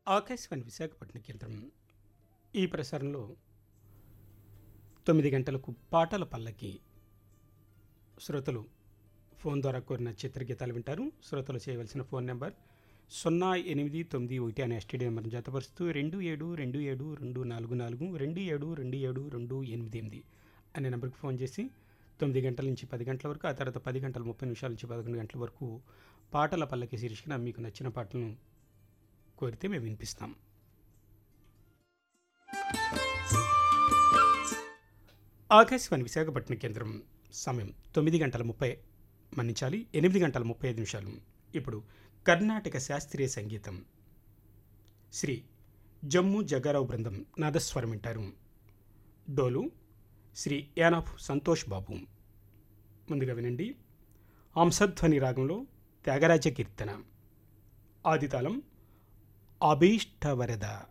ఆకాశవాణి విశాఖపట్నం కేంద్రం ఈ ప్రసారంలో తొమ్మిది గంటలకు పాటల పల్లకి శ్రోతలు ఫోన్ ద్వారా కోరిన చిత్రగీతాలు వింటారు శ్రోతలు చేయవలసిన ఫోన్ నెంబర్ సున్నా ఎనిమిది తొమ్మిది ఒకటి అనే ఎస్టీడీ నెంబర్ని జతపరుస్తూ రెండు ఏడు రెండు ఏడు రెండు నాలుగు నాలుగు రెండు ఏడు రెండు ఏడు రెండు ఎనిమిది ఎనిమిది అనే నెంబర్కి ఫోన్ చేసి తొమ్మిది గంటల నుంచి పది గంటల వరకు ఆ తర్వాత పది గంటల ముప్పై నిమిషాల నుంచి పదకొండు గంటల వరకు పాటల పల్లకి శీర్షికన మీకు నచ్చిన పాటలను కోరితే మేము వినిపిస్తాం ఆకాశవాణి విశాఖపట్నం కేంద్రం సమయం తొమ్మిది గంటల ముప్పై మన్నించాలి ఎనిమిది గంటల ముప్పై ఐదు నిమిషాలు ఇప్పుడు కర్ణాటక శాస్త్రీయ సంగీతం శ్రీ జమ్ము జగ్గారావు బృందం నాదస్వరం వింటారు డోలు శ్రీ యానాఫ్ సంతోష్ బాబు ముందుగా వినండి అంశధ్వని రాగంలో త్యాగరాజ కీర్తన ఆదితాళం అభీష్టవరద